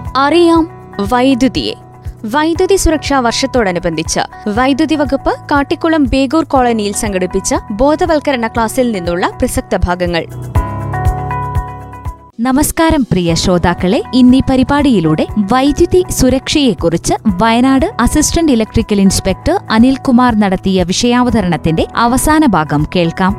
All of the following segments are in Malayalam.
അറിയാം വൈദ്യുതിയെ വൈദ്യുതി സുരക്ഷാ വർഷത്തോടനുബന്ധിച്ച് വൈദ്യുതി വകുപ്പ് കാട്ടിക്കുളം ബേഗൂർ കോളനിയിൽ സംഘടിപ്പിച്ച ബോധവൽക്കരണ ക്ലാസ്സിൽ നിന്നുള്ള പ്രസക്ത ഭാഗങ്ങൾ നമസ്കാരം പ്രിയ ശ്രോതാക്കളെ ഇന്നീ പരിപാടിയിലൂടെ വൈദ്യുതി സുരക്ഷയെക്കുറിച്ച് Wayanad assistant electrical inspector Anilkumar നടത്തിയ വിഷയാവതരണത്തിന്റെ അവസാന ഭാഗം കേൾക്കാം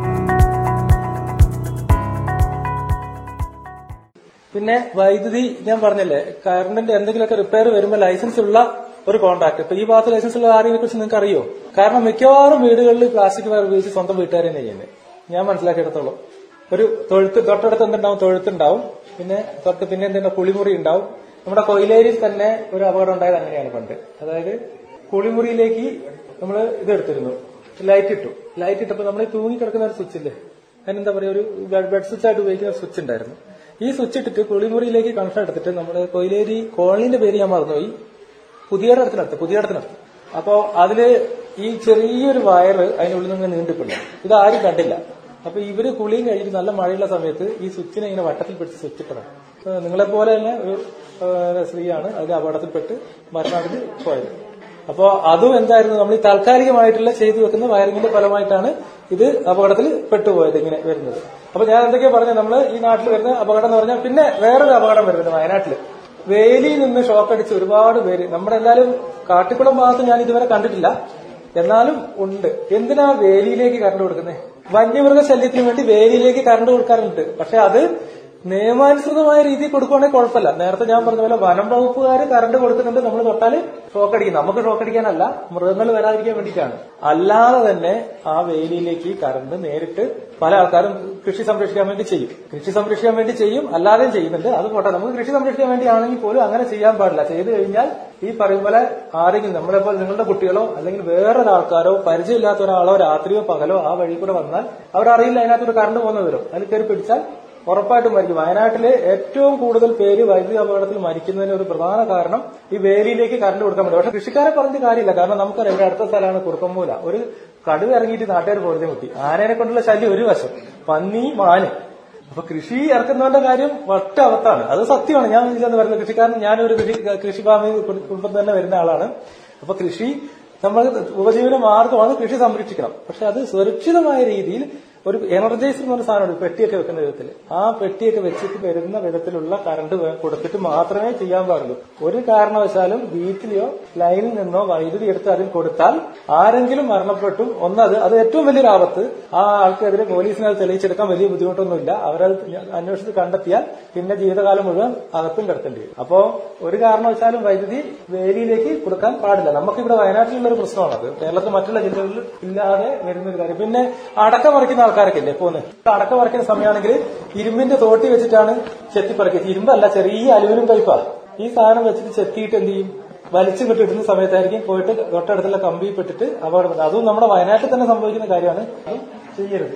പിന്നെ വൈദ്യുതി ഞാൻ പറഞ്ഞല്ലേ കറണ്ടിന്റെ എന്തെങ്കിലുമൊക്കെ റിപ്പയർ വരുമ്പോൾ ലൈസൻസ് ഉള്ള ഒരു കോൺട്രാക്ട് ഇപ്പൊ ഈ ഭാഗത്ത് ലൈസൻസ് ഉള്ള ആരെയെ കുറിച്ച് നിങ്ങൾക്ക് അറിയോ കാരണം മിക്കവാറും വീടുകളിൽ പ്ലാസ്റ്റിക് വയർ ഉപയോഗിച്ച് സ്വന്തം വീട്ടുകാർ തന്നെ ചെയ്യുന്നത് ഞാൻ മനസ്സിലാക്കിയെടുത്തോളം ഒരു തൊഴുത്ത് തൊട്ടടുത്ത് എന്തുണ്ടാവും തൊഴുത്തുണ്ടാവും പിന്നെ തൊട്ട് പിന്നെ എന്തുണ്ടാവും കുളിമുറി ഉണ്ടാവും നമ്മുടെ കൊയിലേരിയിൽ തന്നെ ഒരു അപകടം ഉണ്ടായത് അങ്ങനെയാണ് പണ്ട് അതായത് കുളിമുറിയിലേക്ക് നമ്മൾ ഇതെടുത്തിരുന്നു ലൈറ്റ് ഇട്ടു ലൈറ്റ് ഇട്ടപ്പോൾ നമ്മൾ ഈ തൂങ്ങി കിടക്കുന്ന ഒരു സ്വിച്ച് ഇല്ലേ അതിനെന്താ പറയാ ഒരു ബെഡ് സ്വിച്ച് ആയിട്ട് ഉപയോഗിക്കുന്ന സ്വിച്ച് ഉണ്ടായിരുന്നു ഈ സ്വിച്ച് ഇട്ടിട്ട് കുളിമുറിയിലേക്ക് കണക്ഷൻ എടുത്തിട്ട് നമ്മുടെ കൊയിലേരി കോളനിന്റെ പേര് ഞാൻ മറന്നുപോയി പുതിയ അടുത്തിനടുത്ത് പുതിയ അടുത്തിനടുത്ത് അപ്പോ അതില് ഈ ചെറിയൊരു വയറ് അതിനുള്ളിൽ നിന്ന് നീണ്ടിട്ടുണ്ട് ഇത് ആരും കണ്ടില്ല അപ്പൊ ഇവര് കുളിയും കഴിഞ്ഞിട്ട് നല്ല മഴയുള്ള സമയത്ത് ഈ സ്വിച്ചിനെ ഇങ്ങനെ വട്ടത്തിൽ പിടിച്ച് സ്വിച്ച് ഇട്ടതാണ് നിങ്ങളെ പോലെ തന്നെ ഒരു ഏഹ്, സ്ത്രീയാണ് അതിൽ അപകടത്തിൽപ്പെട്ട് മരണത്തിൽ പോയത് അപ്പോ അതും എന്തായിരുന്നു നമ്മൾ ഈ താൽക്കാലികമായിട്ടുള്ള ചെയ്തു വെക്കുന്ന വയറിങ്ങിന്റെ ഫലമായിട്ടാണ് ഇത് അപകടത്തിൽ പെട്ടുപോയത് ഇങ്ങനെ വരുന്നത് അപ്പൊ ഞാൻ എന്തൊക്കെയാ പറഞ്ഞത് നമ്മൾ ഈ നാട്ടിൽ വരുന്ന അപകടം എന്ന് പറഞ്ഞാൽ പിന്നെ വേറൊരു അപകടം വരുന്നുണ്ട് വയനാട്ടില് വേലിയിൽ നിന്ന് ഷോക്ക് അടിച്ച് ഒരുപാട് പേര് നമ്മുടെ എല്ലാവരും കാട്ടിക്കുളം ഭാഗത്ത് ഞാൻ ഇതുവരെ കണ്ടിട്ടില്ല എന്നാലും ഉണ്ട് എന്തിനാ വേലിയിലേക്ക് കറണ്ട് കൊടുക്കുന്നത് വന്യമൃഗ ശല്യത്തിന് വേണ്ടി വേലിയിലേക്ക് കറണ്ട് കൊടുക്കാറുണ്ട് പക്ഷെ അത് നിയമാനുസൃതമായ രീതിയിൽ കൊടുക്കുവാണെങ്കിൽ കുഴപ്പമില്ല നേരത്തെ ഞാൻ പറഞ്ഞ പോലെ വനം വകുപ്പുകാർ കറണ്ട് കൊടുക്കുന്നുണ്ട് നമ്മൾ തൊട്ടാല് ഷോക്ക് അടിക്കും നമുക്ക് ഷോക്ക് അടിക്കാനല്ല മൃഗങ്ങൾ വരാതിരിക്കാൻ വേണ്ടിയിട്ടാണ് അല്ലാതെ തന്നെ ആ വേലിയിലേക്ക് കറണ്ട് നേരിട്ട് പല ആൾക്കാരും കൃഷി സംരക്ഷിക്കാൻ വേണ്ടി ചെയ്യും കൃഷി സംരക്ഷിക്കാൻ വേണ്ടി ചെയ്യും അല്ലാതെയും ചെയ്യുന്നുണ്ട് അത് പോട്ടെ നമുക്ക് കൃഷി സംരക്ഷിക്കാൻ വേണ്ടിയാണെങ്കിൽ പോലും അങ്ങനെ ചെയ്യാൻ പാടില്ല ചെയ്തു കഴിഞ്ഞാൽ ഈ പറയും പോലെ ആരെങ്കിലും നമ്മളെ പോലെ നിങ്ങളുടെ കുട്ടികളോ അല്ലെങ്കിൽ വേറൊരാൾക്കാരോ പരിചയമില്ലാത്ത ഒരാളോ രാത്രിയോ പകലോ ആ വഴി കൂടെ വന്നാൽ അവരറിയില്ല അതിനകത്തൊരു കറണ്ട് പോകുന്ന വരും അതിൽ കയറി പിടിച്ചാൽ ഉറപ്പായിട്ടും മരിക്കും വയനാട്ടിലെ ഏറ്റവും കൂടുതൽ പേര് വൈദ്യുതി അപകടത്തിൽ മരിക്കുന്നതിന് ഒരു പ്രധാന കാരണം ഈ വേലിയിലേക്ക് കറണ്ട് കൊടുക്കാൻ പറ്റും പക്ഷെ കൃഷിക്കാരെ പറഞ്ഞിട്ട് കാര്യമില്ല കാരണം നമുക്കറിയാം ഇവിടെ അടുത്ത സ്ഥലമാണ് കുറുക്കമ്മൂല ഒരു കടുവ ഇറങ്ങിയിട്ട് നാട്ടുകാർ പൊറുതി മുട്ടി ആനേനെ കൊണ്ടുള്ള ശല്യം ഒരു വശം പന്നി മാന് അപ്പൊ കൃഷി ഇറക്കുന്നവന്റെ കാര്യം ഒറ്റ അവത്താണ് അത് സത്യമാണ് ഞാൻ ഇതിലെന്ന് പറയുന്നത് കൃഷിക്കാരൻ ഞാനൊരു കൃഷി കൃഷി ഫാമിൽ കുടുംബത്തിൽ തന്നെ വരുന്ന ആളാണ് അപ്പൊ കൃഷി നമ്മൾ ഉപജീവന മാർഗമാണ് കൃഷി സംരക്ഷിക്കണം പക്ഷെ അത് സുരക്ഷിതമായ രീതിയിൽ ഒരു എനർജൈസർ എന്ന് പറഞ്ഞ സാധനമുണ്ട് പെട്ടിയൊക്കെ വെക്കുന്ന വിധത്തിൽ ആ പെട്ടിയൊക്കെ വെച്ചിട്ട് വരുന്ന വിധത്തിലുള്ള കറണ്ട് വേ- കൊടുത്തിട്ട് മാത്രമേ ചെയ്യാൻ പാടുള്ളൂ ഒരു കാരണവശാലും വീട്ടിലെയോ ലൈനിൽ നിന്നോ വൈദ്യുതി എടുത്ത് അതിൽ കൊടുത്താൽ ആരെങ്കിലും മരണപ്പെട്ടു ഒന്നത് അത് ഏറ്റവും വലിയൊരു ആപത്ത് ആ ആൾക്കെതിരെ പോലീസിനെ അത് തെളിയിച്ചെടുക്കാൻ വലിയ ബുദ്ധിമുട്ടൊന്നുമില്ല അവരത് അന്വേഷിച്ച് കണ്ടെത്തിയാൽ പിന്നെ ജീവിതകാലം മുഴുവൻ അകത്തും കിടക്കേണ്ടി വരും അപ്പോ ഒരു കാരണവശാലും വൈദ്യുതി വേലിയിലേക്ക് കൊടുക്കാൻ പാടില്ല നമുക്കിവിടെ വയനാട്ടിലുള്ള ഒരു പ്രശ്നമാണത് കേരളത്തിൽ മറ്റുള്ള ജില്ലകളിൽ ഇല്ലാതെ വരുന്ന ഒരു കാര്യം പിന്നെ അടക്ക പറിക്കുന്ന ആൾക്കാരൊക്കെ ഇല്ലേ പോകുന്നത് അടക്ക പറിക്കുന്ന സമയമാണെങ്കിൽ ഇരുമ്പിന്റെ തോട്ടി വെച്ചിട്ടാണ് ചെത്തിപ്പറിക്കുക ഇരുമ്പല്ല ചെറിയ അലുമിനിയം പൈപ്പാ ഈ സാധനം വെച്ചിട്ട് ചെത്തിയിട്ട് എന്ത് ചെയ്യും വലിച്ചു വിട്ട് ഇടുന്ന സമയത്തായിരിക്കും പോയിട്ട് തൊട്ടടുത്തുള്ള കമ്പി പെട്ടിട്ട് അപകടം അതും നമ്മുടെ വയനാട്ടിൽ തന്നെ സംഭവിക്കുന്ന കാര്യമാണ് അത് ചെയ്യരുത്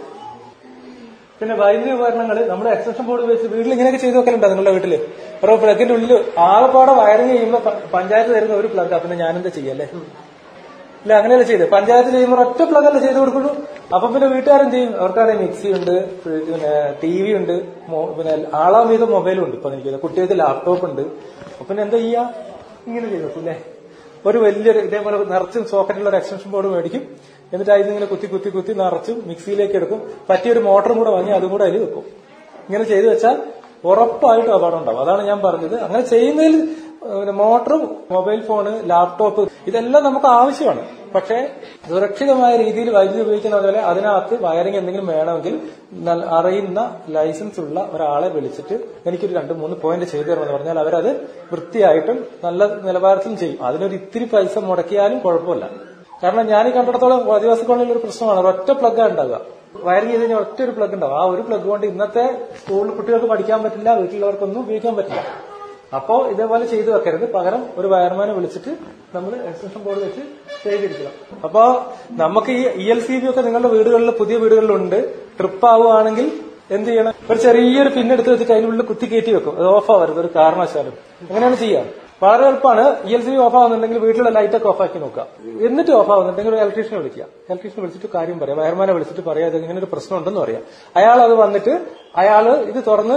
പിന്നെ വൈദ്യുതി ഉപകരണങ്ങൾ നമ്മൾ എക്സ്റ്റൻഷൻ ബോർഡ് വെച്ച് വീട്ടിൽ ഇങ്ങനെയൊക്കെ ചെയ്തു വെക്കലുണ്ടോ നിങ്ങളുടെ വീട്ടില് ഓരോ പ്ലഗിന്റെ ഉള്ളിൽ ആകെപ്പാടെ വയറിങ് ചെയ്യുമ്പോൾ പ- പഞ്ചായത്ത് തരുന്ന ഒരു പ്ലഗ് പിന്നെ ഞാനെന്താ ചെയ്യല്ലേ ഇല്ല അങ്ങനെയല്ല ചെയ്ത് പഞ്ചായത്ത് ചെയ്യുമ്പോൾ ഒറ്റ പ്ലഗ് അല്ലേ ചെയ്ത് കൊടുക്കുള്ളൂ അപ്പൊ പിന്നെ വീട്ടുകാരും ചെയ്യും അവർക്കാണെങ്കിൽ മിക്സി ഉണ്ട് പിന്നെ ടി വി ഉണ്ട് മോ- പിന്നെ ആളാം വീതം മൊബൈലും ഉണ്ട് ഇപ്പൊ എനിക്ക് കുട്ടികൾക്ക് ലാപ്ടോപ്പ് ഉണ്ട് അപ്പൊ പിന്നെ എന്താ ചെയ്യാ ഇങ്ങനെ ചെയ്തു വെക്കൂല്ലേ ഒരു വലിയൊരു ഇതേപോലെ നിറച്ചും സോക്കറ്റുള്ള ഒരു എക്സ്റ്റൻഷൻ ബോർഡ് മേടിക്കും എന്നിട്ട് അതിൽ ഇങ്ങനെ കുത്തി കുത്തി കുത്തി നിറച്ചും മിക്സിയിലേക്ക് എടുക്കും പറ്റിയൊരു മോട്ടറും കൂടെ വാങ്ങി അതും കൂടെ അതിൽ വെക്കും ഇങ്ങനെ ചെയ്തു വെച്ചാൽ ഉറപ്പായിട്ടും അപകടം ഉണ്ടാവും അതാണ് ഞാൻ പറഞ്ഞത് അങ്ങനെ ചെയ്യുന്നതിൽ ഏഹ്, മോട്ടറും മൊബൈൽ ഫോണ് ലാപ്ടോപ്പ് ഇതെല്ലാം നമുക്ക് ആവശ്യമാണ് പക്ഷേ സുരക്ഷിതമായ രീതിയിൽ വൈദ്യുതി ഉപയോഗിക്കുന്ന പോലെ അതിനകത്ത് വയറിംഗ് എന്തെങ്കിലും വേണമെങ്കിൽ നല്ല- അറിയുന്ന ലൈസൻസ് ഉള്ള ഒരാളെ വിളിച്ചിട്ട് എനിക്കൊരു രണ്ട് മൂന്ന് പോയിന്റ് ചെയ്തു തരണമെന്ന് പറഞ്ഞാൽ അവരത് വൃത്തിയായിട്ടും നല്ല നിലവാരത്തിലും ചെയ്യും അതിനൊരു ഇത്തിരി പൈസ മുടക്കിയാലും കുഴപ്പമില്ല കാരണം ഞാൻ ഈ കണ്ടിടത്തോളം ആദിവാസി കോളനിയിൽ ഒരു പ്രശ്നമാണ് ഒറ്റ പ്ലഗ് ഉണ്ടാകുക വയറിംഗ് ചെയ്ത് കഴിഞ്ഞാൽ ഒറ്റ ഒരു പ്ലഗ് ഉണ്ടാവും ആ ഒരു പ്ലഗ് കൊണ്ട് ഇന്നത്തെ സ്കൂളിൽ കുട്ടികൾക്ക് പഠിക്കാൻ പറ്റില്ല വീട്ടിലുള്ളവർക്കൊന്നും ഉപയോഗിക്കാൻ പറ്റില്ല അപ്പോ ഇതേപോലെ ചെയ്തു വെക്കരുത് പകരം ഒരു വയർമാനെ വിളിച്ചിട്ട് നമ്മൾ എക്സ്റ്റൻഷൻ ബോർഡ് വെച്ച് ചെയ്തിരിക്കണം അപ്പോ നമുക്ക് ഈ ഇ എൽ സി ബി ഒക്കെ നിങ്ങളുടെ വീടുകളിൽ പുതിയ വീടുകളിലുണ്ട് ട്രിപ്പ് ആവുകയാണെങ്കിൽ എന്ത് ചെയ്യണം ഒരു ചെറിയൊരു പിന്നെടുത്ത് വെച്ചിട്ട് അതിനുള്ളിൽ കുത്തി കയറ്റി വെക്കും അത് ഓഫ് ആവരുത് ഒരു കാരണവശാലും അങ്ങനെയാണ് ചെയ്യാം വളരെ എളുപ്പമാണ് E L C B off ആവുന്നുണ്ടെങ്കിൽ വീട്ടിലുള്ള ലൈറ്റ് ഒക്കെ ഓഫ് ആക്കി നോക്കുക എന്നിട്ട് ഓഫ് ആവുന്നുണ്ടെങ്കിൽ ഒരു ഇലക്ട്രീഷ്യനെ വിളിക്കുക ഇലക്ട്രീഷ്യനെ വിളിച്ചിട്ട് കാര്യം പറയാം വയർമാനെ വിളിച്ചിട്ട് പറയാം ഇത് ഇങ്ങനെ ഒരു പ്രശ്നം ഉണ്ടെന്ന് പറയാം അയാൾ അത് വന്നിട്ട് അയാൾ ഇത് തുറന്ന്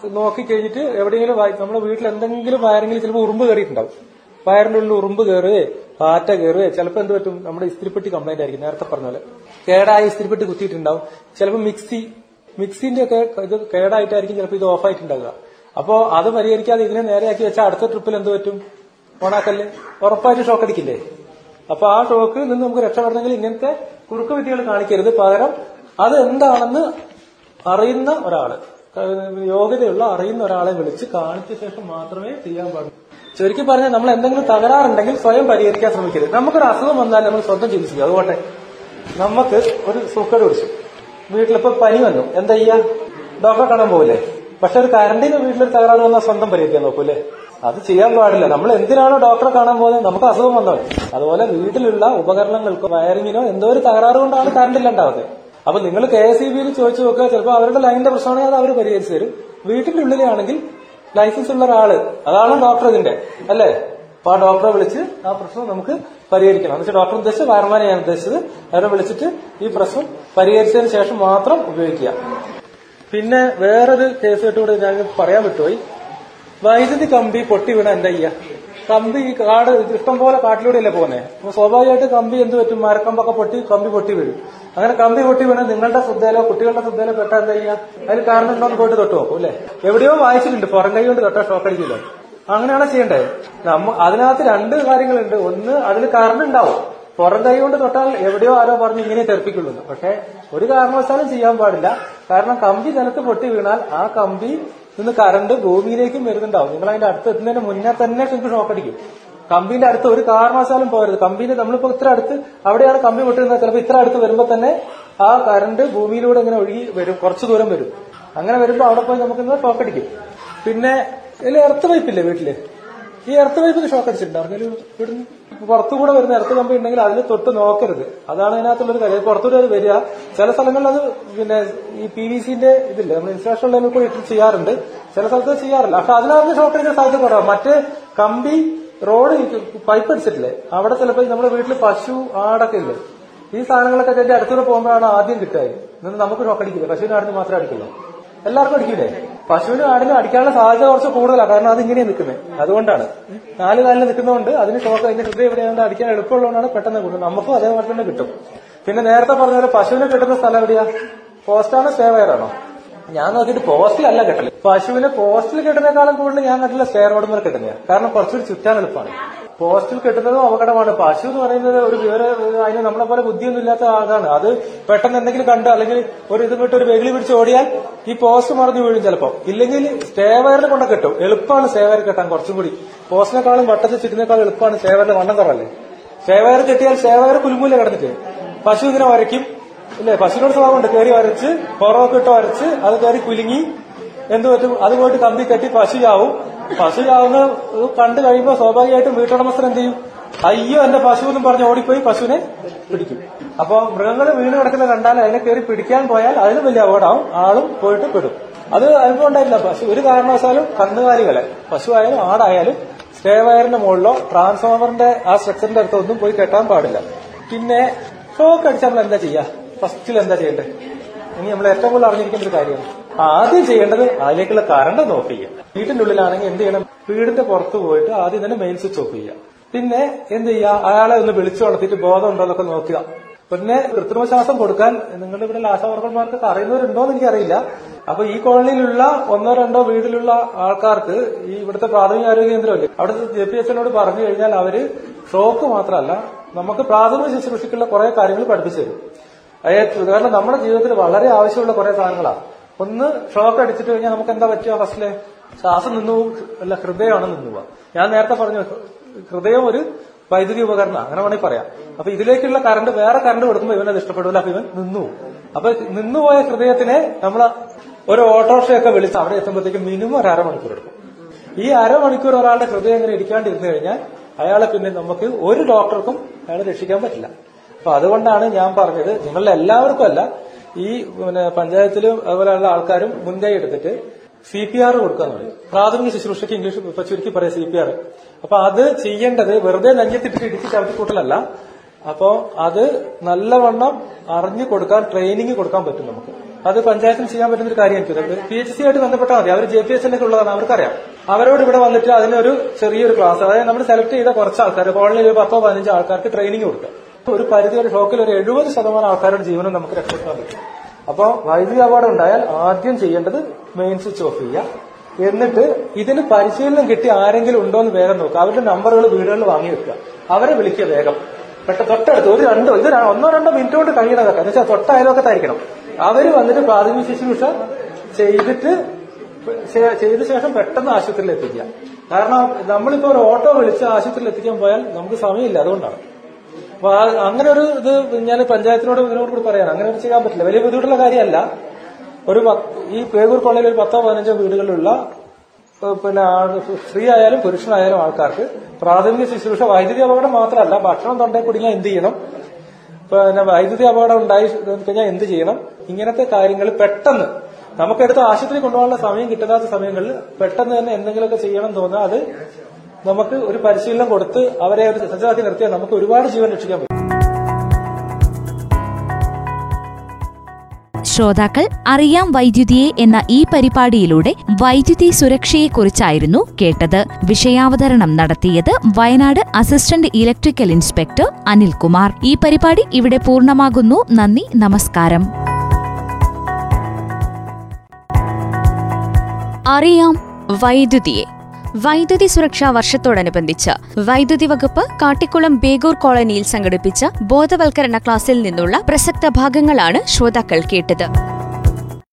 നോക്കി കഴിഞ്ഞിട്ട് എവിടെയെങ്കിലും വയ- നമ്മുടെ വീട്ടിൽ എന്തെങ്കിലും വയറിങ്ങിൽ ചിലപ്പോൾ ഉറുമ്പ് കയറിയിട്ടുണ്ടാവും വയറിന്റെ ഉള്ളിൽ ഉറുമ്പ് കയറുകയെ പാറ്റ കയറുകയെ ചിലപ്പോൾ എന്ത് പറ്റും നമ്മുടെ ഇസ്തിരിപ്പെട്ടി കംപ്ലൈന്റ് ആയിരിക്കും നേരത്തെ പറഞ്ഞ പോലെ കേടായ ഇസ്തിരിപ്പെട്ടി കുത്തിയിട്ടുണ്ടാവും ചിലപ്പോൾ മിക്സി മിക്സിന്റെ ഒക്കെ ഇത് കേടായിട്ടായിരിക്കും ചിലപ്പോൾ ഇത് ഓഫ് ആയിട്ടുണ്ടാവുക അപ്പോ അത് പരിഹരിക്കാതെ ഇതിനെ നേരെയാക്കി വെച്ചാൽ അടുത്ത ട്രിപ്പിൽ എന്ത് പറ്റും ഓണാക്കല്ലേ ഉറപ്പായിട്ട് ഷോക്ക് അടിക്കില്ലേ അപ്പൊ ആ ഷോക്കിൽ നിന്ന് നമുക്ക് രക്ഷപ്പെടണമെങ്കിൽ ഇങ്ങനത്തെ കുറുക്ക് വിദ്യകൾ കാണിക്കരുത് പകരം അത് എന്താണെന്ന് അറിയുന്ന ഒരാള് ഏഹ് യോഗ്യതയുള്ള അറിയുന്ന ഒരാളെ വിളിച്ച് കാണിച്ച ശേഷം മാത്രമേ ചെയ്യാൻ പാടുള്ളൂ ചുരുക്കി പറഞ്ഞാൽ നമ്മൾ എന്തെങ്കിലും തകരാറുണ്ടെങ്കിൽ സ്വയം പരിഹരിക്കാൻ ശ്രമിക്കരുത് നമുക്കൊരു അസുഖം വന്നാൽ നമ്മൾ സ്വന്തം ചികിത്സിക്കുക അതുകൊട്ടെ നമുക്ക് ഒരു സൂക്കേട് പിടിച്ചു വീട്ടിലിപ്പോ പനി വന്നു എന്താ ചെയ്യാ ഡോക്ടറെ കാണാൻ പോകില്ലേ പക്ഷെ ഒരു കറണ്ടിന് വീട്ടിലൊരു തകരാറ് വന്നാൽ സ്വന്തം പരിഹരിക്കാൻ നോക്കൂലേ അത് ചെയ്യാൻ പാടില്ല നമ്മൾ എന്തിനാണോ ഡോക്ടറെ കാണാൻ പോകുന്നത് നമുക്ക് അസുഖം വന്നത് അതുപോലെ വീട്ടിലുള്ള ഉപകരണങ്ങൾക്കോ വയറിങ്ങിനോ എന്തോ ഒരു തകരാറ് കൊണ്ടാണ് കറണ്ട് ഇല്ലാണ്ടാവുന്നത് അപ്പൊ നിങ്ങൾ കെ എസ് ഇ ബിയിൽ ചോദിച്ചു നോക്കുക ചിലപ്പോൾ അവരുടെ ലൈനിന്റെ പ്രശ്നമാണെങ്കിൽ അത് അവർ പരിഹരിച്ചു തരും വീട്ടിന്റെ ഉള്ളിലാണെങ്കിൽ ലൈസൻസ് ഉള്ള ഒരാള് അതാണ് ഡോക്ടർ ഇതിന്റെ അല്ലേ അപ്പൊ ആ ഡോക്ടറെ വിളിച്ച് ആ പ്രശ്നം നമുക്ക് പരിഹരിക്കണം എന്ന് വെച്ചാൽ ഡോക്ടർ ഉദ്ദേശിച്ച് വയർമാനെ ഞാൻ ഉദ്ദേശിച്ചത് അവരെ വിളിച്ചിട്ട് ഈ പ്രശ്നം പരിഹരിച്ചതിന് ശേഷം മാത്രം ഉപയോഗിക്കുക പിന്നെ വേറൊരു കേസ് കേട്ടുകൂടെ ഞാൻ പറയാൻ വിട്ടുപോയി വൈദ്യുതി കമ്പി പൊട്ടി വീണ എന്താ ചെയ്യാ കമ്പി ഈ കാട് ഇഷ്ടം പോലെ കാട്ടിലൂടെയല്ലേ പോകുന്നത് അപ്പൊ സ്വാഭാവികമായിട്ട് കമ്പി എന്ത് പറ്റും മരക്കമ്പൊക്കെ പൊട്ടി കമ്പി പൊട്ടി വീഴും അങ്ങനെ കമ്പി പൊട്ടി വീണ നിങ്ങളുടെ ശ്രദ്ധയിലോ കുട്ടികളുടെ ശ്രദ്ധയിലോ പെട്ടാൽ എന്താ ചെയ്യാ അതിൽ കാരണം ഉണ്ടോന്ന് പോയിട്ട് തൊട്ട് നോക്കും അല്ലേ എവിടെയോ വായിച്ചിട്ടുണ്ട് പുറം കൈ കൊണ്ട് തൊട്ടാൽ ഷോക്ക് അടിക്കില്ല അങ്ങനെയാണ് ചെയ്യേണ്ടത് നമ്മ അതിനകത്ത് രണ്ട് കാര്യങ്ങളുണ്ട് ഒന്ന് അതിൽ കറണ്ട് ഉണ്ടാവും പുറം കൈ കൊണ്ട് തൊട്ടാൽ എവിടെയോ ആരോ പറഞ്ഞ് ഇങ്ങനെ തെറിപ്പിക്കുള്ളൂ എന്ന്. പക്ഷെ ഒരു കാരണവശാലും ചെയ്യാൻ പാടില്ല കാരണം കമ്പി നിലത്ത് പൊട്ടി വീണാൽ ആ കമ്പി നിന്ന് കറണ്ട് ഭൂമിയിലേക്കും വരുന്നുണ്ടാവും നിങ്ങൾ അതിന്റെ അടുത്ത് എത്തുന്നതിന് മുന്നേ തന്നെ നിങ്ങൾക്ക് ഷോക്ക് അടിക്കും കമ്പിന്റെ അടുത്ത് ഒരു കാരണവശാലും പോകരുത് കമ്പിന്റെ നമ്മളിപ്പോ ഇത്ര അടുത്ത് അവിടെയാണ് കമ്പി പൊട്ടുന്നത് ചിലപ്പോൾ ഇത്ര അടുത്ത് വരുമ്പോൾ തന്നെ ആ കറണ്ട് ഭൂമിയിലൂടെ ഇങ്ങനെ ഒഴുകി വരും കുറച്ചു ദൂരം വരും അങ്ങനെ വരുമ്പോൾ അവിടെ പോയി നമുക്ക് ഇന്ന് ഷോക്ക് അടിക്കും പിന്നെ ഇതിൽ എർത്ത് പൈപ്പില്ലേ വീട്ടില് ഈ എർത്ത് പൈപ്പിന് ഷോക്ക് അടിച്ചിട്ടുണ്ടോ ആർക്കെങ്കിലും ഇവിടുന്ന് പുറത്തുകൂടെ വരുന്ന എർത്ത് കമ്പി ഉണ്ടെങ്കിൽ അതിൽ തൊട്ട് നോക്കരുത് അതാണ് അതിനകത്തുള്ളൊരു കാര്യം പുറത്തുകൂടെ അത് വരിക ചില സ്ഥലങ്ങളിൽ അത് പിന്നെ ഈ പി വി സിന്റെ ഇതില്ലേ നമ്മൾ ഇൻസ്റ്റാളേഷൻ ലെവലിൽ കൂടി ഇട്ട് ചെയ്യാറുണ്ട് ചില സ്ഥലത്ത് ചെയ്യാറില്ല പക്ഷെ അതിനകത്ത് ഷോക്ക് അടിക്കുന്ന സാധ്യത കുറവാണ് മറ്റേ കമ്പി റോഡ് പൈപ്പ് അടിച്ചിട്ടില്ലേ അവിടെ ചിലപ്പോൾ നമ്മുടെ വീട്ടിൽ പശു ആടൊക്കെ ഇല്ലേ ഈ സാധനങ്ങളൊക്കെ അതിന്റെ അടുത്തൂടെ പോകുമ്പോഴാണ് ആദ്യം കിട്ടുക എന്നിട്ട് നമുക്ക് ഷോക്ക് അടിക്കില്ല പശുവിന് ആടിന് മാത്രമേ അടിക്കുള്ളൂ എല്ലാവർക്കും അടിക്കില്ലേ പശുവിനും ആടിനും അടിക്കാനുള്ള സാധ്യത കുറച്ച് കൂടുതലാണ് കാരണം അത് ഇങ്ങനെയാണ് നിൽക്കുന്നത് അതുകൊണ്ടാണ് നാല് കാലിൽ നിൽക്കുന്നതുകൊണ്ട് അതിന് ഷോക്ക് അതിന്റെ ഹൃദയം എവിടെയാണ്ട് അടിക്കാൻ എളുപ്പമുള്ളതുകൊണ്ടാണ് പെട്ടെന്ന് കിട്ടുന്നത് നമുക്കും അതേപോലെ തന്നെ കിട്ടും പിന്നെ നേരത്തെ പറഞ്ഞ പോലെ പശുവിനെ കിട്ടുന്ന സ്ഥലം എവിടെയാ പോസ്റ്റാണോ സ്റ്റേ വയറാണോ ഞാൻ നോക്കിയിട്ട് പോസ്റ്റിലല്ല കെട്ടല് പശുവിനെ പോസ്റ്റിൽ കെട്ടുന്നേക്കാളും കൂടുതൽ ഞാൻ കണ്ടില്ല സ്റ്റെയർ റോഡ് മേലെ കെട്ടുന്നതാണ് കാരണം കുറച്ചുകൂടി ചുറ്റാൻ എളുപ്പമാണ് പോസ്റ്റിൽ കെട്ടുന്നതും അപകടമാണ് പശു എന്ന് പറയുന്നത് ഒരു വിവര അതിന് നമ്മളെ പോലെ ബുദ്ധിയൊന്നും ഇല്ലാത്ത ആളാണ് അത് പെട്ടെന്ന് എന്തെങ്കിലും കണ്ട് അല്ലെങ്കിൽ ഒരു ഇത് വിട്ട് ഒരു വെകിളി പിടിച്ച് ഓടിയാൽ ഈ പോസ്റ്റ് മറിഞ്ഞു വീഴും ചിലപ്പോൾ ഇല്ലെങ്കിൽ സ്റ്റേ വയറിൽ കൊണ്ട് കെട്ടും എളുപ്പമാണ് സ്റ്റേ വയർ കെട്ടാൻ കുറച്ചും കൂടി പോസ്റ്റിനേക്കാളും വട്ടത്തിൽ ചുറ്റിനേക്കാളും എളുപ്പമാണ് സ്റ്റേ വയറിന്റെ വണ്ണം കുറവല്ലേ സ്റ്റേ വയർ കെട്ടിയാൽ സ്റ്റേ വയർ കുലുമൂല കിടന്നിട്ട് പശു ഇങ്ങനെ വരയ്ക്കും ഇല്ലേ പശുവിനോട് സ്വഭാവമുണ്ട് കയറി വരച്ച് പുറമൊക്കെ ഇട്ട് വരച്ച് അത് കയറി കുലുങ്ങി എന്ത് പറ്റും അത് പോയിട്ട് കമ്പി കെട്ടി പശു ചാവും പശു ചാവുന്ന ഇത് കണ്ടു കഴിയുമ്പോൾ സ്വാഭാവികമായിട്ടും വീട്ടുടമസ്ഥൻ എന്ത് ചെയ്യും അയ്യോ എന്റെ പശു എന്നും പറഞ്ഞ് ഓടിപ്പോയി പശുവിനെ പിടിക്കും അപ്പൊ മൃഗങ്ങൾ വീണ് കിടക്കുന്ന കണ്ടാൽ അതിനെ കയറി പിടിക്കാൻ പോയാൽ അതിന് വലിയ അപകടമാവും ആളും പോയിട്ട് പെടും അത് അനുഭവം ഉണ്ടായില്ല പശു ഒരു കാരണവശാലും കന്നുകാലികളെ പശു ആയാലും ആടായാലും സ്റ്റേ വയറിന്റെ മുകളിലോ ട്രാൻസ്ഫോമറിന്റെ ആ സ്ട്രക്ചറിന്റെ അടുത്തോ ഒന്നും പോയി കെട്ടാൻ പാടില്ല പിന്നെ ഷോക്ക് അടിച്ചാൽ നമ്മൾ എന്താ ചെയ്യാ ഫസ്റ്റിൽ എന്താ ചെയ്യേണ്ടത് ഇനി നമ്മൾ ഏറ്റവും കൂടുതൽ അറിഞ്ഞിരിക്കേണ്ട ഒരു കാര്യമാണ് ആദ്യം ചെയ്യേണ്ടത് അതിലേക്കുള്ള കറണ്ട് ഒന്ന് ഓഫ് ചെയ്യുക വീട്ടിന്റെ ഉള്ളിലാണെങ്കിൽ എന്ത് ചെയ്യണം വീടിന്റെ പുറത്ത് പോയിട്ട് ആദ്യം തന്നെ മെയിൻ സ്വിച്ച് ഓഫ് ചെയ്യുക പിന്നെ എന്ത് ചെയ്യുക അയാളെ ഒന്ന് വിളിച്ചു വളർത്തിയിട്ട് ബോധം ഉണ്ടോ എന്നൊക്കെ നോക്കുക പിന്നെ കൃത്രിമ ശ്വാസം കൊടുക്കാൻ നിങ്ങളുടെ ഇവിടെ ആശാവർക്കന്മാർക്കൊക്കെ അറിയുന്നവരുണ്ടോ എന്ന് എനിക്കറിയില്ല അപ്പൊ ഈ കോളനിയിലുള്ള ഒന്നോ രണ്ടോ വീട്ടിലുള്ള ആൾക്കാർക്ക് ഈ ഇവിടുത്തെ പ്രാഥമിക ആരോഗ്യ കേന്ദ്രമല്ലേ അവിടുത്തെ ജെ പി എസിനോട് പറഞ്ഞു കഴിഞ്ഞാൽ അവര് ഷോക്ക് മാത്രമല്ല നമുക്ക് പ്രാഥമിക ശുശ്രൂഷയ്ക്കുള്ള കുറെ കാര്യങ്ങൾ പഠിപ്പിച്ചു തരും അതായത് കാരണം നമ്മുടെ ജീവിതത്തിൽ വളരെ ആവശ്യമുള്ള കുറെ സാധനങ്ങളാണ് ഒന്ന് ഷോക്ക് അടിച്ചിട്ട് കഴിഞ്ഞാൽ നമുക്ക് എന്താ പറ്റുക ഫസ്റ്റില് ശ്വാസം നിന്നു പോകും, അല്ല ഹൃദയമാണ് നിന്നു പോവുക ഞാൻ നേരത്തെ പറഞ്ഞു ഹൃദയം ഒരു വൈദ്യുതി ഉപകരണം അങ്ങനെ വേണമെങ്കിൽ പറയാം അപ്പൊ ഇതിലേക്കുള്ള കറണ്ട് വേറെ കറണ്ട് കൊടുക്കുമ്പോൾ ഇവനത് ഇഷ്ടപ്പെടില്ല അപ്പൊ ഇവൻ നിന്നു പോകും. അപ്പൊ നിന്നുപോയ ഹൃദയത്തിനെ നമ്മൾ ഒരു ഓട്ടോറിക്ഷയൊക്കെ വിളിച്ച് അവിടെ എത്തുമ്പോഴത്തേക്ക് മിനിമം ഒരു അരമണിക്കൂർ എടുക്കും ഈ അരമണിക്കൂർ ഒരാളുടെ ഹൃദയം ഇങ്ങനെ ഇരിക്കാണ്ടിരുന്നു കഴിഞ്ഞാൽ അയാളെ പിന്നെ നമുക്ക് ഒരു ഡോക്ടർക്കും അയാളെ രക്ഷിക്കാൻ പറ്റില്ല അപ്പൊ അതുകൊണ്ടാണ് ഞാൻ പറഞ്ഞത് നിങ്ങളുടെ എല്ലാവർക്കും അല്ല ഈ പിന്നെ പഞ്ചായത്തിലും അതുപോലെയുള്ള ആൾക്കാരും മുൻകൈ എടുത്തിട്ട് സി പി ആർ കൊടുക്കാന്ന് പറയും പ്രാഥമിക ശുശ്രൂഷയ്ക്ക് ഇംഗ്ലീഷ് ഇപ്പൊ ചുരുക്കി പറയാം സി പി ആർ അപ്പൊ അത് ചെയ്യേണ്ടത് വെറുതെ നെഞ്ഞത്തിട്ടിട്ട് ഇടിച്ച് ചവിട്ടിക്കൂട്ടലല്ല അപ്പോ അത് നല്ലവണ്ണം അറിഞ്ഞു കൊടുക്കാൻ ട്രെയിനിങ് കൊടുക്കാൻ പറ്റും നമുക്ക് അത് പഞ്ചായത്തിന് ചെയ്യാൻ പറ്റുന്ന ഒരു കാര്യമായിരിക്കും പി എച്ച് സി ആയിട്ട് ബന്ധപ്പെട്ടാൽ മതി അവർ ജെ പി എസ് ഒക്കെ ഉള്ളതാണ് അവർക്കറിയാം അവരോട് ഇവിടെ വന്നിട്ട് അതിനൊരു ചെറിയൊരു ക്ലാസ് അതായത് നമ്മൾ സെലക്ട് ചെയ്ത കുറച്ച് ആൾക്കാർ കോളനിയിൽ ഒരു പത്തോ പതിനഞ്ചോ ആൾക്കാർക്ക് ട്രെയിനിങ് കൊടുക്കുക ഒരു പരിധി ഒരു ഷോക്കിൽ ഒരു എഴുപത് ശതമാനം ആൾക്കാരുടെ ജീവനം നമുക്ക് രക്ഷപ്പെടുത്താൻ പറ്റും അപ്പോൾ വൈദ്യുതി അപകടം ഉണ്ടായാൽ ആദ്യം ചെയ്യേണ്ടത് മെയിൻ സ്വിച്ച് ഓഫ് ചെയ്യുക എന്നിട്ട് ഇതിന് പരിശീലനം കിട്ടി ആരെങ്കിലും ഉണ്ടോ എന്ന് വേഗം നോക്കുക അവരുടെ നമ്പറുകൾ വീടുകളിൽ വാങ്ങി വെക്കുക അവരെ വിളിക്കുക വേഗം പെട്ട തൊട്ടടുത്ത് ഒരു രണ്ടോ ഇത് ര- ഒന്നോ രണ്ടോ മിനിറ്റ് കൊണ്ട് കഴിയണതൊക്കെ എന്ന് വെച്ചാൽ തൊട്ട അയലോക്കത്തായിരിക്കണം അവര് വന്നിട്ട് പ്രാഥമിക ശുശ്രൂഷ ചെയ്തിട്ട് ചെ- ചെയ്ത ശേഷം പെട്ടെന്ന് ആശുപത്രിയിൽ എത്തിക്കുക കാരണം നമ്മളിപ്പോ ഒരു ഓട്ടോ വിളിച്ച് ആശുപത്രിയിൽ എത്തിക്കാൻ പോയാൽ നമുക്ക് സമയമില്ല അതുകൊണ്ടാണ് അപ്പൊ ആ- അങ്ങനെ ഒരു ഇത് ഞാൻ പഞ്ചായത്തിനോട് ഇതിനോട് കൂടി പറയാൻ അങ്ങനെ ഒരു ചെയ്യാൻ പറ്റില്ല വലിയ ബുദ്ധിമുട്ടുള്ള കാര്യമല്ല ഒരു പത്ത്- ഈ പേരൂർ കോളനിയിൽ ഒരു പത്തോ പതിനഞ്ചോ വീടുകളിലുള്ള ഏഹ് പിന്നെ ആള് സ്ത്രീ ആയാലും പുരുഷനായാലും ആൾക്കാർക്ക് പ്രാഥമിക ശുശ്രൂഷ വൈദ്യുതി അപകടം മാത്രമല്ല ഭക്ഷണം തൊണ്ടയിൽ കുടുങ്ങിയാൽ എന്ത് ചെയ്യണം പിന്നെ വൈദ്യുതി അപകടം ഉണ്ടായി കഴിഞ്ഞാൽ എന്ത് ചെയ്യണം ഇങ്ങനത്തെ കാര്യങ്ങൾ പെട്ടെന്ന് നമുക്കെടുത്ത് ആശുപത്രി കൊണ്ടുപോകാനുള്ള സമയം കിട്ടാത്ത സമയങ്ങളിൽ പെട്ടെന്ന് തന്നെ എന്തെങ്കിലുമൊക്കെ ചെയ്യണം തോന്നുക അത് നമുക്ക് ഒരു പരിശീലനം കൊടുത്ത് അവരെ ഒരു സജ്ജമാക്കി നിർത്തിയാൽ നമുക്ക് ഒരുപാട് ജീവൻ രക്ഷിക്കാൻ പറ്റും ശ്രോതാക്കൾ അറിയാം വൈദ്യുതിയെ എന്ന ഈ പരിപാടിയിലൂടെ വൈദ്യുതി സുരക്ഷയെക്കുറിച്ചായിരുന്നു കേട്ടത് വിഷയാവതരണം നടത്തിയത് Wayanad assistant electrical inspector Anilkumar ഈ പരിപാടി ഇവിടെ പൂർണ്ണമാകുന്നു നന്ദി നമസ്കാരം അറിയാം വൈദ്യുതിയെ വൈദ്യുതി സുരക്ഷാ വർഷത്തോടനുബന്ധിച്ച് വൈദ്യുതി വകുപ്പ് കാട്ടിക്കുളം ബേഗൂർ കോളനിയിൽ സംഘടിപ്പിച്ച ബോധവൽക്കരണ ക്ലാസ്സിൽ നിന്നുള്ള പ്രസക്ത ഭാഗങ്ങളാണ് ശ്രോതാക്കൾ കേട്ടത്